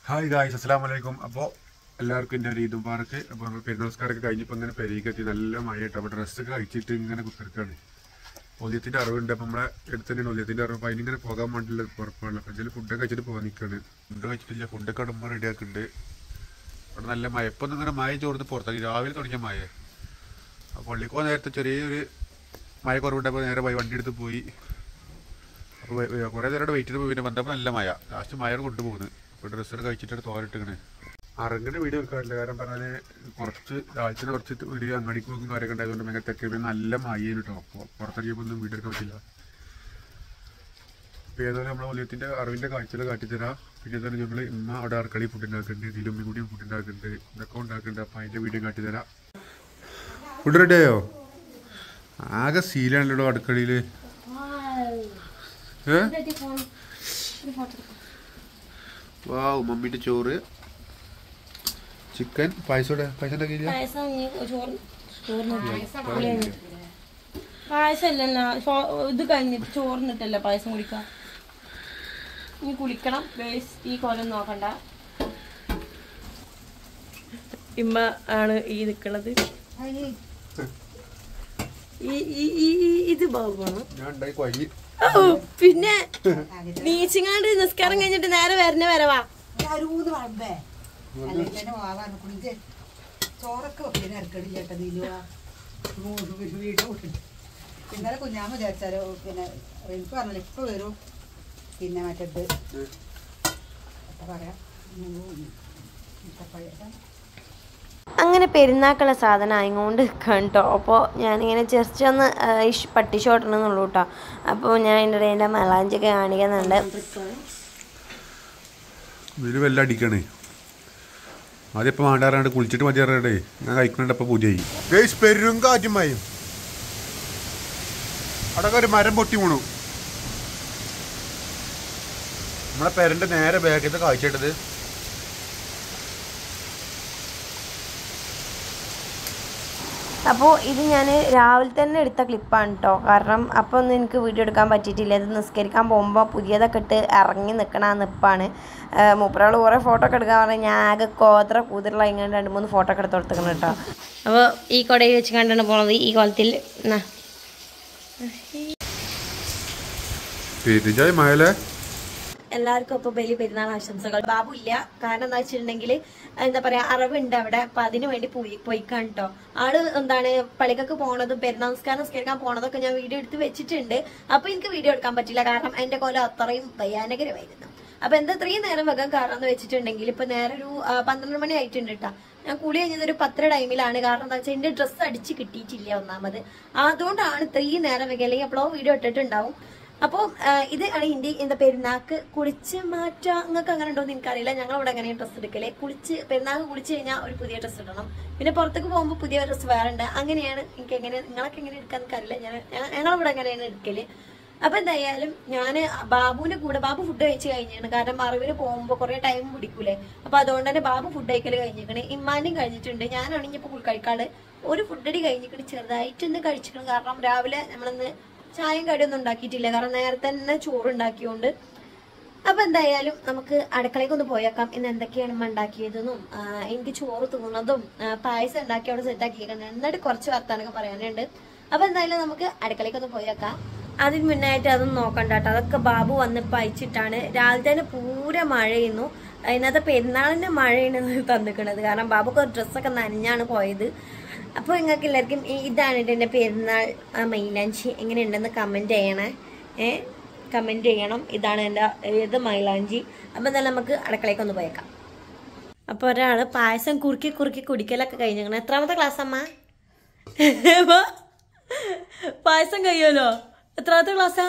Hi guys അസ്സലാമു അലൈക്കും അപ്പോൾ എല്ലാവർക്കും എൻ്റെ ഒരു ഈദ് മുബാറക്ക് അപ്പോൾ നമ്മൾ പെരുന്നാൾക്കാരൊക്കെ കഴിഞ്ഞപ്പോൾ ഇങ്ങനെ പെരീക്കെത്തി നല്ല മഴയിട്ട് അപ്പോൾ ഡ്രസ്സൊക്കെ അയച്ചിട്ട് ഇങ്ങനെ കുത്തിരിക്കാണ് ഒല്യത്തിൻ്റെ അറിവുണ്ട് അപ്പോൾ നമ്മളെ അടുത്ത് തന്നെയാണ് ഒല്യത്തിൻ്റെ അറിവ് അപ്പോൾ അതിനിങ്ങനെ പോകാൻ വേണ്ടിയുള്ള പുറപ്പാടില്ല അപ്പോൾ ഇതിൽ ഫുഡൊക്കെ കഴിച്ചിട്ട് പോകാൻ നിൽക്കുകയാണ് ഫുഡ് കഴിച്ചിട്ടില്ല ഫുഡൊക്കെ ഇടുമ്പോൾ റെഡിയാക്കുന്നുണ്ട് അവിടെ നല്ല മഴ ഇപ്പം ഒന്നും ഇങ്ങനെ മഴ ചോർന്ന് പുറത്താക്കി രാവിലെ തുടങ്ങിയ മഴ അപ്പോൾ പള്ളിക്കോ നേരത്തെ ചെറിയൊരു മഴ കുറവുണ്ടപ്പോൾ നേരെ പോയി വണ്ടി എടുത്ത് പോയി അപ്പോൾ കുറേ നേരം വെയിറ്റ് ചെയ്ത് പോയി പിന്നെ വന്നപ്പോൾ നല്ല മഴ ലാസ്റ്റ് മഴ കൊണ്ടുപോകുന്നത് അപ്പോൾ ഡ്രസ്സൊക്കെ കഴിച്ചിട്ട് തോരിട്ടിങ്ങനെ അറങ്ങിൻ്റെ വീഡിയോ എടുക്കാറില്ല കാരണം പറഞ്ഞാൽ കുറച്ച് രാഴ്ച കുറച്ച് വീഡിയോ അങ്ങാടിക്ക് പോകുന്ന കാര്യമൊക്കെ ഉണ്ടായതുകൊണ്ട് ഭയങ്കര തെക്കെ പിന്നെ നല്ല മഴയാണ് കേട്ടോ അപ്പോൾ പുറത്തിറങ്ങിയപ്പോൾ ഒന്നും വീഡിയോ എടുക്കാൻ പറ്റില്ല അപ്പോൾ ഏതായാലും നമ്മളെ ഒലിയത്തിൻ്റെ അറിവിൻ്റെ കാഴ്ചകൾ കാട്ടിത്തരാം പിന്നെ തന്നെ ഞങ്ങൾ ഇമ്മ അവിടെ അറക്കളി ഫുഡ് ഉണ്ടാക്കുന്നുണ്ട് ഇതിലുമ്മി കൂടി ഫുഡ് ഉണ്ടാക്കുന്നുണ്ട് ഇതൊക്കെ ഉണ്ടാക്കുന്നുണ്ട് അപ്പോൾ അതിൻ്റെ വീഡിയോ കാട്ടിത്തരാം ഫുഡ് റെഡിയായോ ആകെ സീലാണല്ലോ അടുക്കളയിൽ ഏ വാവ് മമ്മിന്റെ ചോറ് ചിക്കൻ പായസോടെ പായസം ഉണ്ടാക്കിയില്ല പായസം ഇനി ചോറ് ചോറിന് പായസം അല്ലല്ലോ ഇത് കഴിഞ്ഞിട്ട് ചോറിനിട്ടല്ല പായസം കുടിക്കാം ഇനി കുളിക്കണം ഗേൾസ് ഈ കോലം നോക്കണ്ട ഇമ്മ ആണ് ഈ നിക്കണത് ഈ ഈ- ഈ ഈ- ഇത് ബാബുവാണ് ഞാൻ ഉണ്ടാക്കി കൊഴി ഓ പിന്നെ നീച്ചിങ്ങാണ്ട് നിസ്കാരം കഴിഞ്ഞിട്ട് നേരെ വരണ വരവാ അരൂന്ന് വളമ്പേ അല്ലെങ്കിൽ തന്നെ വാവാണ് കുടിച്ച് ചോറൊക്കെ വെക്കുന്ന ഇറക്കടി ചേട്ടതിലുവാ വീട് വിട്ടിട്ട് ഇന്നലെ കുഞ്ഞാമ്മ വിചാരിച്ചാലോ പിന്നെ എനിക്ക് പറഞ്ഞില്ല ഇപ്പൊ വരും പിന്നെ മറ്റേത് എന്താ പറയാ അങ്ങനെ പെരുന്നാക്കുള്ള സാധനം ആയിക്കൊണ്ട് കേട്ടോ അപ്പോൾ ഞാനിങ്ങനെ ജസ്റ്റ് ഒന്ന് ആ, ഈ ഷ് പട്ടി ഷോട്ടണമെന്നുള്ളൂ കേട്ടോ അപ്പോൾ ഞാൻ അതിൻ്റെ ഇടയിൽ എൻ്റെ മലാഞ്ചൊക്കെ കാണിക്കുന്നുണ്ട് ഇതിൽ വല്ല അടിക്കണേ ആദ്യം ഇപ്പം വേണ്ടാറാണ്ട് കുളിച്ചിട്ട് മതി അറിയണ്ടേ ഞാൻ കഴിക്കുന്നുണ്ട് അപ്പോൾ പൂജയായി ഗേസ് പെരും കാറ്റും മയും അവിടെ ഒരു മരം പൊട്ടി വീണു നമ്മളെ പെരന്റെ നേരെ ബാഗത്തെ കാഴ്ചയിട്ടത് അപ്പോൾ ഇത് ഞാൻ രാവിലെ തന്നെ എടുത്ത ക്ലിപ്പാണ് കേട്ടോ കാരണം അപ്പോൾ ഒന്നും എനിക്ക് വീഡിയോ എടുക്കാൻ പറ്റിയിട്ടില്ല ഇത് നിസ്കരിക്കാൻ പോകുമ്പോൾ പുതിയതൊക്കെ ഇട്ട് ഇറങ്ങി നിൽക്കണ ആ നിപ്പാണ് മൂപ്പരാൾ കുറേ ഫോട്ടോ ഒക്കെ എടുക്കാൻ പറഞ്ഞാൽ ഞാൻ ആകെ കോത്ര കൂതിരുള്ള ഇങ്ങനെ രണ്ട് മൂന്ന് ഫോട്ടോ ഒക്കെ എടുത്ത് കൊടുത്തേക്കണം കേട്ടോ അപ്പോൾ ഈ കൊടയിൽ വെച്ച് കണ്ടാണ് പോണത് ഈ കോലത്തിൽ എന്നാ പെരുജായി മഴലേ എല്ലാവർക്കും അപ്പോൾ വലിയ പെരുന്നാൾ ആശംസകൾ ബാബു ഇല്ല കാരണം എന്താ വെച്ചിട്ടുണ്ടെങ്കിൽ എന്താ പറയാ അറിവുണ്ട് അവിടെ അപ്പൊ അതിനു വേണ്ടി പോയി പോയിക്കാൻ കേട്ടോ ആള് എന്താണ് പള്ളിക്കൊക്കെ പോണതും പെരുന്നാൾ നിസ്കാരം നിസ്കരിക്കാൻ പോണതൊക്കെ ഞാൻ വീഡിയോ എടുത്ത് വെച്ചിട്ടുണ്ട് അപ്പൊ എനിക്ക് വീഡിയോ എടുക്കാൻ പറ്റില്ല കാരണം എന്റെ കൊല്ലം അത്രയും ഭയാനകരമായിരുന്നു അപ്പൊ എന്താ ഇത്രയും നേരം വെക്കാൻ കാരണം എന്ന് വെച്ചിട്ടുണ്ടെങ്കിൽ ഇപ്പൊ നേരെ ഒരു ആ, പന്ത്രണ്ട് മണി ആയിട്ടുണ്ട് കേട്ടോ ഞാൻ കുളി കഴിഞ്ഞത് ഒരു പത്തര ടൈമിലാണ് കാരണം എന്താ വെച്ചാൽ എന്റെ ഡ്രസ്സ് അടിച്ച് കിട്ടിയിട്ടില്ല ഒന്നാമത് അതുകൊണ്ടാണ് ഇത്രയും നേരം വെക്കുക അല്ലെങ്കിൽ എപ്പോഴോ വീഡിയോ ഇട്ടിട്ടുണ്ടാവും അപ്പോൾ ഇത് ആണ് ഇന്ത്യ എന്താ പെരുന്നാക്ക് കുളിച്ച് മാറ്റാ നിങ്ങൾക്ക് അങ്ങനെ ഉണ്ടോ എന്ന് എനിക്കറിയില്ല ഞങ്ങൾ ഇവിടെ അങ്ങനെ ഡ്രസ്സ് എടുക്കല് കുളിച്ച് പെരുന്നാക്ക് കുളിച്ച് കഴിഞ്ഞാൽ ഒരു പുതിയ ഡ്രസ്സ് ഇടണം പിന്നെ പുറത്തേക്ക് പോകുമ്പോൾ പുതിയ ഡ്രസ്സ് വേറെ ഉണ്ട് അങ്ങനെയാണ് എനിക്ക് എങ്ങനെ നിങ്ങളൊക്കെ എങ്ങനെ എടുക്കാൻ എനിക്കറിയില്ല ഞാൻ ഞ- ഞങ്ങളിവിടെ അങ്ങനെയാണ് എടുക്കല് അപ്പൊ എന്തായാലും ഞാൻ ബാബുവിന്റെ കൂടെ ബാബു ഫുഡ് കഴിച്ച് കഴിഞ്ഞാണ് കാരണം അറിവിന് പോകുമ്പോൾ കുറെ ടൈം പിടിക്കൂലേ അപ്പൊ അതുകൊണ്ട് തന്നെ ബാബു ഫുഡ് കഴിക്കല് കഴിഞ്ഞിരിക്കണേ ഇമ്മാനും കഴിഞ്ഞിട്ടുണ്ട് ഞാനാണെങ്കിൽ ഇപ്പൊ കഴിക്കാട് ഒരു ഫുഡടി കഴിഞ്ഞിട്ട് ചെറുതായിട്ടൊന്ന് കഴിച്ചിരിക്കണം കാരണം രാവിലെ നമ്മളിന്ന് ചായയും കടിയൊന്നും ഉണ്ടാക്കിയിട്ടില്ല കാരണം നേരത്തെ തന്നെ ചോറ് ഉണ്ടാക്കിയോണ്ട് അപ്പൊ എന്തായാലും നമുക്ക് അടുക്കളയ്ക്ക് ഒന്ന് പോയേക്കാം ഇന്ന് എന്തൊക്കെയാണ് ഉമ്മ ഉണ്ടാക്കിയതെന്നും ആ, എനിക്ക് ചോറ് തിന്നതും ആ, പായസം ഉണ്ടാക്കി അവിടെ സെറ്റ് ആക്കിയേക്കുന്നത് എന്നിട്ട് കുറച്ച് വർത്താനൊക്കെ പറയാനുണ്ട് അപ്പൊ എന്തായാലും നമുക്ക് അടുക്കളയ്ക്ക് ഒന്ന് പോയേക്കാം അതിന് മുന്നായിട്ട് അതൊന്നും നോക്കണ്ട കേട്ടോ അതൊക്കെ ബാബു വന്നിപ്പോ അയച്ചിട്ടാണ് രാവിലെ തന്നെ പൂര മഴയുന്നു ഇന്നത്തെ പെരുന്നാളിന്റെ മഴയാണ് തന്നിക്കണത് കാരണം ബാബുക്ക് ഡ്രസ്സൊക്കെ നനഞ്ഞാണ് പോയത് അപ്പോൾ നിങ്ങൾക്ക് എല്ലാവർക്കും ഈ- ഇതാണ് ട്ടോ എൻ്റെ പെരുന്നാൾ ആ, മൈലാഞ്ചി എങ്ങനെയുണ്ടെന്ന് കമൻറ്റ് ചെയ്യണേ ഏ കമൻറ്റ് ചെയ്യണം ഇതാണ് എൻ്റെ ഏത് മൈലാഞ്ചി അപ്പം എന്തായാലും നമുക്ക് അടുക്കളയ്ക്ക് ഒന്ന് പോയേക്കാം അപ്പോൾ ഒരാൾ പായസം കുറുക്കി കുറുക്കി കുടിക്കലൊക്കെ കഴിഞ്ഞിരിക്കണം എത്രാമത്തെ ക്ലാസ് അമ്മ ഏമ്മ? പായസം കഴിയുമല്ലോ എത്രാമത്തെ ക്ലാസ്സാ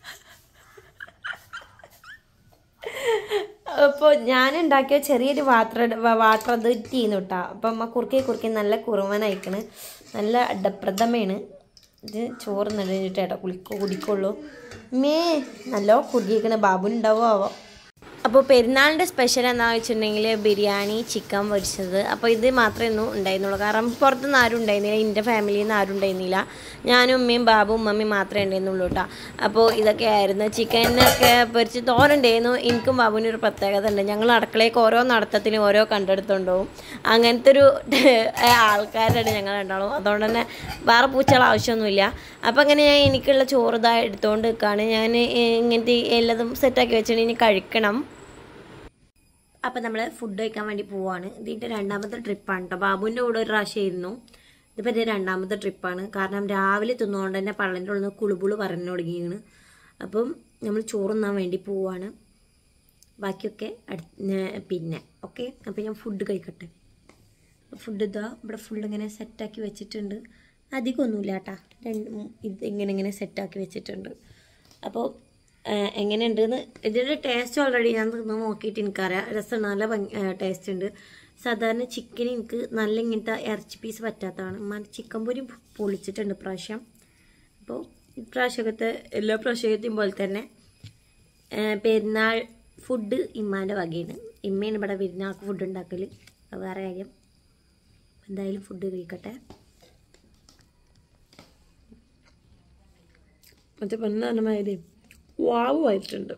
അപ്പോൾ ഞാൻ ഉണ്ടാക്കിയ ചെറിയൊരു വാട്ടർ വാട്ടർ അത് ടീന്ന് കേട്ടോ അപ്പം അമ്മ കുറുക്കി കുറുക്കി നല്ല കുറുവനായിക്കണ് നല്ല അഡപ്രഥമയാണ് ഇത് ചോറ് നടിഞ്ഞിട്ട് ഏട്ടാ കുളിക്കോ കുടിക്കുള്ളൂ മേ നല്ല കുറുക്കിക്കണ ബാബുണ്ടാവോ ആവോ അപ്പോൾ പെരുന്നാളിൻ്റെ സ്പെഷ്യൽ എന്താണെന്ന് വെച്ചിട്ടുണ്ടെങ്കിൽ ബിരിയാണി ചിക്കൻ പൊരിച്ചത് അപ്പോൾ ഇത് മാത്രമേ ഒന്നും ഉണ്ടായിരുന്നുള്ളൂ കാരണം പുറത്തുനിന്ന് ആരും ഉണ്ടായിരുന്നില്ല എൻ്റെ ഫാമിലിയിൽ നിന്ന് ആരും ഉണ്ടായിരുന്നില്ല ഞാനും ഉമ്മയും ബാബും ഉമ്മയും മാത്രമേ ഉണ്ടായിരുന്നുള്ളൂ കേട്ടോ അപ്പോൾ ഇതൊക്കെ ആയിരുന്നു ചിക്കനൊക്കെ പൊരിച്ച് തോരണ്ടായിരുന്നു എനിക്കും ബാബുവിനും ഒരു പ്രത്യേകത ഉണ്ട് ഞങ്ങൾ അടുക്കളയ്ക്ക് ഓരോ നടത്തത്തിലും ഓരോ കണ്ടെടുത്തുണ്ടാവും അങ്ങനത്തെ ഒരു ആൾക്കാരാണ് ഞങ്ങൾ രണ്ടാളും അതുകൊണ്ട് തന്നെ വേറെ പൂച്ചകൾ ആവശ്യമൊന്നുമില്ല അപ്പോൾ അങ്ങനെ ഞാൻ എനിക്കുള്ള ചോറ് ഇതാ എടുത്തുകൊണ്ട് നിൽക്കുകയാണ് ഞാൻ ഇങ്ങനത്തെ എല്ലാതും സെറ്റാക്കി വെച്ചിട്ട് ഇനി കഴിക്കണം അപ്പം നമ്മൾ ഫുഡ് കഴിക്കാൻ വേണ്ടി പോവാണ് ഇതിൻ്റെ രണ്ടാമത്തെ ട്രിപ്പാണ് കേട്ടോ ബാബുവിൻ്റെ കൂടെ ഒരു പ്രാവശ്യമായിരുന്നു ഇതിപ്പോൾ എൻ്റെ രണ്ടാമത്തെ ട്രിപ്പാണ് കാരണം രാവിലെ തിന്നുകൊണ്ട് തന്നെ പള്ളൻ്റെ ഉള്ളിൽ നിന്ന് കുളുപുള് പറഞ്ഞു തുടങ്ങിയാണ് അപ്പം നമ്മൾ ചോറുന്നാൻ വേണ്ടി പോവാണ് ബാക്കിയൊക്കെ അടു ഏ, പിന്നെ ഓക്കെ അപ്പം ഞാൻ ഫുഡ് കഴിക്കട്ടെ ഫുഡ് ഇതാ ഇവിടെ ഫുൾ ഇങ്ങനെ സെറ്റാക്കി വെച്ചിട്ടുണ്ട് അധികമൊന്നുമില്ല കേട്ടാ രണ്ട് മൂ- ഇത് ഇങ്ങനെ ഇങ്ങനെ സെറ്റാക്കി വെച്ചിട്ടുണ്ട് അപ്പോൾ എങ്ങനെയുണ്ടെന്ന് ഇതിൻ്റെ ടേസ്റ്റ് ഓൾറെഡി ഞാൻ തിന്ന് നോക്കിയിട്ട് എനിക്കറിയാം രസം നല്ല ടേസ്റ്റ് ഉണ്ട് സാധാരണ ചിക്കൻ എനിക്ക് നല്ല ഇങ്ങനത്തെ ഇറച്ചി പീസ് പറ്റാത്തതാണ് ഉമ്മ ചിക്കൻ പൊരി പൊളിച്ചിട്ടുണ്ട് ഇപ്രാവശ്യം അപ്പോൾ ഇപ്രാവശ്യത്തെ എല്ലാ പ്രാവശ്യത്തെയും പോലെ തന്നെ ഏ, പെരുന്നാൾ ഫുഡ് ഇമ്മാൻ്റെ വകയാണ് ഇമ്മയാണ് ഇവിടെ പെരുന്നാൾക്ക് ഫുഡ് ഉണ്ടാക്കൽ അത് വേറെ കാര്യം എന്തായാലും ഫുഡ് കഴിക്കട്ടെ മറ്റേ പെണ്ണ് പറഞ്ഞ മാതിരി വാവ് ആയിട്ടുണ്ട്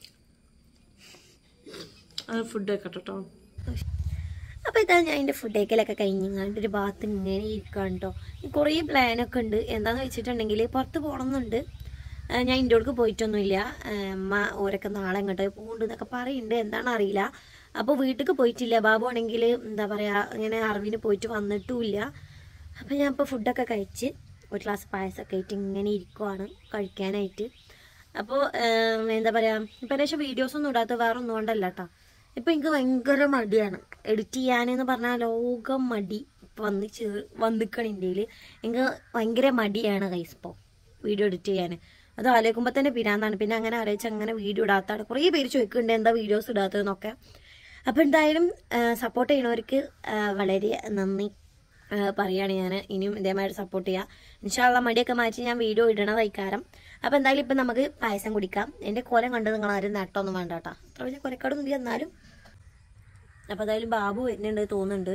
അത് ഫുഡ് കഴിക്കട്ടെ കേട്ടോ അപ്പോൾ ഇതാ ഞാൻ എൻ്റെ ഫുഡ് കഴിക്കലൊക്കെ കഴിഞ്ഞങ്ങാണ്ട് ഒരു ഭാഗത്ത് ഇങ്ങനെ ഇരിക്കുകയാണ് കേട്ടോ കുറേ പ്ലാനൊക്കെ ഉണ്ട് എന്താണെന്ന് വെച്ചിട്ടുണ്ടെങ്കിൽ പുറത്ത് പോകണമെന്നുണ്ട് ആ, ഞാൻ എൻ്റെ അടുക്ക് പോയിട്ടൊന്നുമില്ല ആ, അമ്മ ഓരൊക്കെ നാളെ എങ്ങോട്ട് പോകുന്നുണ്ട് എന്നൊക്കെ പറയുന്നുണ്ട് എന്താണെന്ന് അറിയില്ല അപ്പോൾ വീട്ടിലേക്ക് പോയിട്ടില്ല ബാബു ആണെങ്കിൽ എന്താ പറയുക ഇങ്ങനെ അറിവിന് പോയിട്ട് വന്നിട്ടുമില്ല അപ്പോൾ ഞാൻ ഇപ്പോൾ ഫുഡൊക്കെ കഴിച്ച് ഒരു ഗ്ലാസ് പായസമൊക്കെ ആയിട്ട് ഇങ്ങനെ ഇരിക്കുവാണ് കഴിക്കാനായിട്ട് അപ്പോൾ എന്താ പറയുക ഇപ്പം ഏകദേശം വീഡിയോസൊന്നും ഇടാത്ത വേറെ ഒന്നും കൊണ്ടല്ല കേട്ടോ ഇപ്പം എനിക്ക് ഭയങ്കര മടിയാണ് എഡിറ്റ് ചെയ്യാനെന്ന് പറഞ്ഞാൽ ലോകം മടി ഇപ്പം വന്ന് ചേ വന്നിക്കണം ഇന്ത്യയിൽ എനിക്ക് ഭയങ്കര മടിയാണ് കൈസ് ഇപ്പോൾ വീഡിയോ എഡിറ്റ് ചെയ്യാൻ അത് ആലോചിക്കുമ്പോൾ തന്നെ പിരാന്താണ് പിന്നെ അങ്ങനെ ആലോചിച്ച് അങ്ങനെ വീഡിയോ ഇടാത്താണ് കുറേ പേര് ചോദിക്കുന്നുണ്ട് എന്താ വീഡിയോസ് ഇടാത്തതെന്നൊക്കെ അപ്പോൾ എന്തായാലും സപ്പോർട്ട് ചെയ്യണവർക്ക് ആ, വളരെ നന്ദി ആ, പറയാണ് ഞാൻ ഇനിയും ഇതേമാതിരി സപ്പോർട്ട് ചെയ്യുക ഇൻഷാള്ള മടിയൊക്കെ മാറ്റി ഞാൻ വീഡിയോ ഇടണത് ഇക്കാരം അപ്പോൾ എന്തായാലും ഇപ്പം നമുക്ക് പായസം കുടിക്കാം എൻ്റെ കോലം കണ്ട് നിങ്ങൾ ആരും നട്ടൊന്നും വേണ്ട കേട്ടോ അത്ര വലിയ കൊലക്കാടൊന്നും ഇല്ല എന്നാലും അപ്പോൾ എന്തായാലും ബാബു വരുന്നുണ്ട് തോന്നുന്നുണ്ട്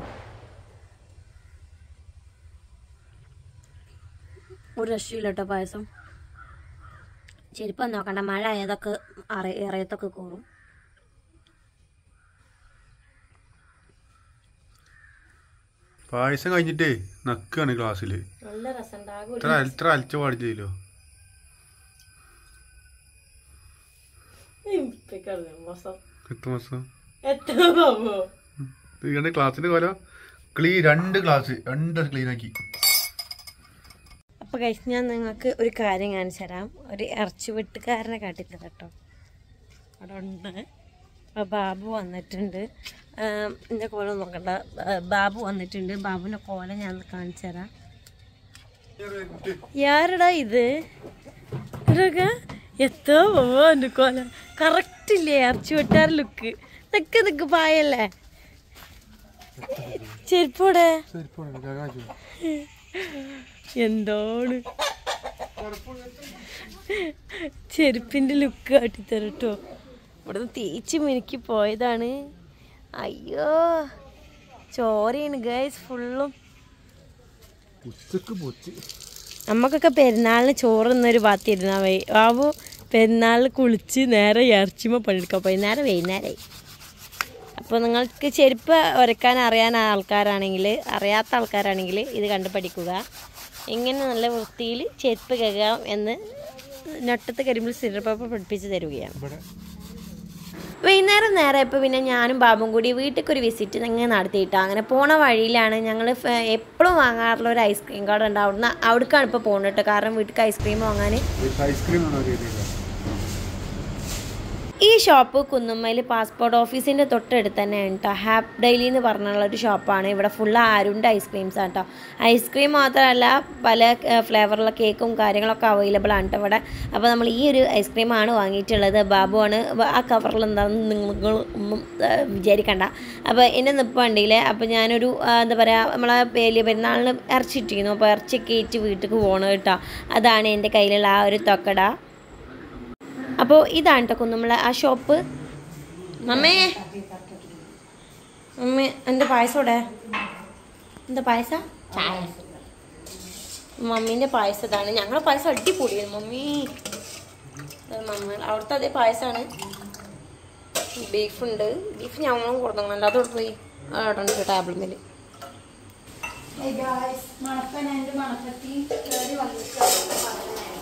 ഒരു രക്ഷയില്ല കേട്ടോ പായസം ചെരുപ്പം നോക്കണ്ട മഴ ഏതൊക്കെ അറ ഇറയത്തൊക്കെ കയറും പായസം കഴിഞ്ഞിട്ടേ നക്കാണ് ക്ലാസ്സിൽ നല്ല രസമുണ്ടാകും ഇത്ര ഇത്ര അലച്ച പാടില്ല ചെയ്യലോ എത്ര മാസം ഇതിന്റെ ക്ലാസ്സിന്റെ കോല ക്ലീ രണ്ട് ക്ലാസ് രണ്ട് ക്ലീൻ ആക്കി അപ്പൊ കഴിച്ച് ഞാൻ നിങ്ങൾക്ക് ഒരു കാര്യം കാണിച്ചു തരാം ഒരു ഇറച്ചി വെട്ടുകാരനെ കാട്ടിത്തരാം കേട്ടോ അവിടെ ഉണ്ട് അപ്പൊ ബാബു വന്നിട്ടുണ്ട് ആം, എൻ്റെ കോലം നോക്കണ്ട ബാ- ബാബു വന്നിട്ടുണ്ട് ബാബുവിൻ്റെ കോലം ഞാൻ കാണിച്ചു തരാം യാരടാ ഇത് ഇതൊക്കെ എത്തോ പോവോ എൻ്റെ കോലം കറക്റ്റ് ഇല്ലേ ഇറച്ചി വെട്ടാർ ലുക്ക് നിക്ക് നിക്ക് പായല്ലേ ചെരുപ്പോടെ എന്താണ് ചെരുപ്പിന്റെ ലുക്ക് കാട്ടിത്തരും കേട്ടോ ഇവിടുന്ന് തേച്ച് മിനുക്കി പോയതാണ് അയ്യോ ചോരയാണ് ഗൈസ് ഫുള്ളും ഉച്ചക്ക് പൊച്ച് നമുക്കൊക്കെ പെരുന്നാളിന് ചോറ് ഇന്നൊരു ഭാഗത്ത് ഇരുന്നാ വൈ ബാബു പെരുന്നാളിൽ കുളിച്ച് നേരെ ഇറച്ചിമ പണിയെടുക്കാൻ പോയി നേരെ വൈകുന്നേരമായി അപ്പോൾ നിങ്ങൾക്ക് ചെരുപ്പ് ഉരക്കാൻ അറിയാൻ ആൾക്കാരാണെങ്കിൽ അറിയാത്ത ആൾക്കാരാണെങ്കിൽ ഇത് കണ്ട് പഠിക്കുക എങ്ങനെ നല്ല വൃത്തിയിൽ ചെരുപ്പ് കഴുകാം എന്ന് നട്ടത്ത് കരിമ്പിൾ സിറപ്പ പഠിപ്പിച്ച് തരുകയാണ് ഇവിടെ വൈകുന്നേരം നേരം ഇപ്പോൾ പിന്നെ ഞാനും ബാബും കൂടി വീട്ടിലേക്ക് ഒരു വിസിറ്റ് നിങ്ങൾ നടത്തിയിട്ടോ അങ്ങനെ പോണ വഴിയിലാണ് ഞങ്ങൾ എപ്പോഴും വാങ്ങാറുള്ള ഒരു ഐസ്ക്രീം കാർഡ് ഉണ്ട് അവിടുന്ന് അവിടേക്കാണ് ഇപ്പോൾ പോകുന്നത് കേട്ടോ കാരണം വീട്ടിലേക്ക് ഐസ്ക്രീം വാങ്ങാൻ ഐസ്ക്രീം ആണോ അറിയില്ല ഈ ഷോപ്പ് കുന്നുമ്മയിൽ പാസ്പോർട്ട് ഓഫീസിൻ്റെ തൊട്ടടുത്ത് തന്നെയാണ് കേട്ടോ ഹാപ്പ് ഡെയിലി എന്ന് പറഞ്ഞുള്ള ഒരു ഷോപ്പാണ് ഇവിടെ ഫുള്ള് ആരുണ്ട് ഐസ്ക്രീംസ് ആണ് കേട്ടോ ഐസ്ക്രീം മാത്രമല്ല പല ഫ്ലേവറുള്ള കേക്കും കാര്യങ്ങളൊക്കെ അവൈലബിൾ ആണ് കേട്ടോ ഇവിടെ അപ്പോൾ നമ്മൾ ഈ ഒരു ഐസ്ക്രീമാണ് വാങ്ങിയിട്ടുള്ളത് ബാബുവാണ് വ- ആ കവറിൽ എന്താണെന്ന് നിങ്ങൾ ഒന്നും ആ, വിചാരിക്കണ്ട അപ്പോൾ എൻ്റെ നിപ്പ് വണ്ടിയിൽ അപ്പോൾ ഞാനൊരു ആ, എന്താ പറയുക നമ്മളെ വലിയ പെരുന്നാളിന് ഇറച്ചിട്ടിരുന്നു അപ്പോൾ ഇറച്ചിയൊക്കെ ഏറ്റ് വീട്ടിലേക്ക് പോകണം കേട്ടോ അതാണ് എൻ്റെ കയ്യിലുള്ള ആ ഒരു തൊക്കട അപ്പോൾ ഇതാണ് കേട്ടോ കുന്നുമ്മള ആ ഷോപ്പ് മമ്മേ മമ്മി എൻ്റെ പായസം ഇവിടെ എന്താ പായസ ചായ മമ്മീൻ്റെ പായസം ഇതാണ് ഞങ്ങളെ പായസം അടിപൊളിയാണ് മമ്മി ഇത് മമ്മി അവിടുത്തെ അതേ പായസമാണ് ബീഫുണ്ട് ബീഫ് ഞങ്ങളും കൊടുക്കണം അല്ലാതെ അവിടെ പോയി അവിടെ ഉണ്ട് ടേബിൾ മേല് മണപ്പൻ എൻ്റെ മണപ്പത്തി കയറി വന്നിട്ട്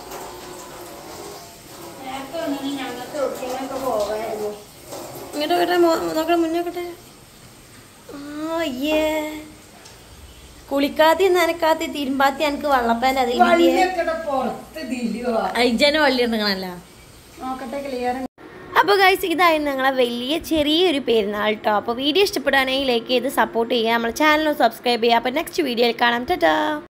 നേരത്തെ വന്നിട്ട് ഞങ്ങൾക്ക് ഒട്ടിനൊക്കെ പോകായിരുന്നു ഇങ്ങോട്ട് നോക്കട്ടെ മോ- നോക്കട്ടെ മുന്നേ നോക്കട്ടെ ആ ഏ കുളിക്കാത്തി നനക്കാത്തി തിരുമ്പാത്തി എനിക്ക് വള്ളപ്പാൻ അതിൽ വള്ളിയൊക്കെ പുറത്ത് ദിലുവാ അയജന വള്ളി ഉണ്ടെങ്കിലല്ല നോക്കട്ടെ ക്ലിയർ അപ്പോൾ ഗൈസ് ഇതായിരുന്നു ഞങ്ങളെ വലിയ ചെറിയൊരു പെരുന്നാൾ കേട്ടോ അപ്പോൾ വീഡിയോ ഇഷ്ടപ്പെടുകയാണെങ്കിൽ ലൈക്ക് ചെയ്ത് സപ്പോർട്ട് ചെയ്യുക നമ്മുടെ ചാനൽ സബ്സ്ക്രൈബ് ചെയ്യുക അപ്പോൾ നെക്സ്റ്റ് വീഡിയോയിൽ കാണാം ടാറ്റാ